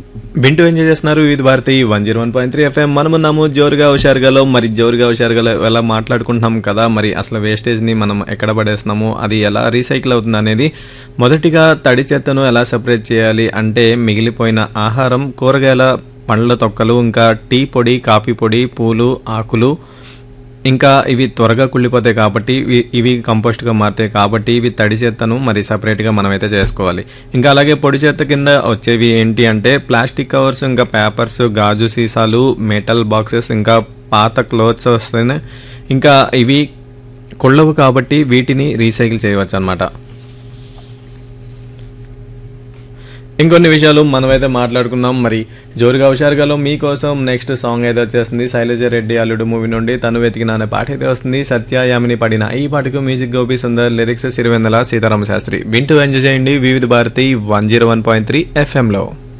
వింటూ ఎంజాయ్ చేస్తున్నారు Vividh Bharati one zero one point three F M మనమున్నాము జోరుగా హుషారుగాలో మరి జోరుగా హుషారుగాలో ఎలా మాట్లాడుకుంటున్నాం కదా మరి అసలు వేస్టేజ్ని మనం ఎక్కడ పడేస్తున్నాము అది ఎలా రీసైకిల్ అవుతుంది అనేది మొదటిగా తడి చెత్తను ఎలా సెపరేట్ చేయాలి అంటే మిగిలిపోయిన ఆహారం కూరగాయల పండ్ల తొక్కలు ఇంకా టీ పొడి కాఫీ పొడి పూలు ఆకులు ఇంకా ఇవి త్వరగా కుళ్ళిపోతాయి కాబట్టి ఇవి- ఇవి కంపోస్ట్గా మారుతాయి కాబట్టి ఇవి తడి చెత్తను మరి సపరేట్గా మనమైతే చేసుకోవాలి ఇంకా అలాగే పొడి చెత్త కింద వచ్చేవి ఏంటి అంటే ప్లాస్టిక్ కవర్స్ ఇంకా పేపర్స్ గాజు సీసాలు మెటల్ బాక్సెస్ ఇంకా పాత క్లోత్స్ వస్తున్నాయి ఇంకా ఇవి కుళ్ళవు కాబట్టి వీటిని రీసైకిల్ చేయవచ్చు అనమాట ఇంకొన్ని విషయాలు మనమైతే మాట్లాడుకున్నాం మరి జోరుగా హుషారుగాలో మీకోసం నెక్స్ట్ సాంగ్ అయితే వచ్చేస్తుంది శైలజ రెడ్డి అల్లుడు మూవీ నుండి తను వెతికిన అనే పాట అయితే వస్తుంది సత్య యామిని పడిన ఈ పాటకు మ్యూజిక్ గోపి సుందర్ లిరిక్స్ సిరివెందల సీతారామ శాస్త్రి వింటూ ఎంజాయ్ చేయండి Vividh Bharati one zero one point three ఎఫ్ఎంలో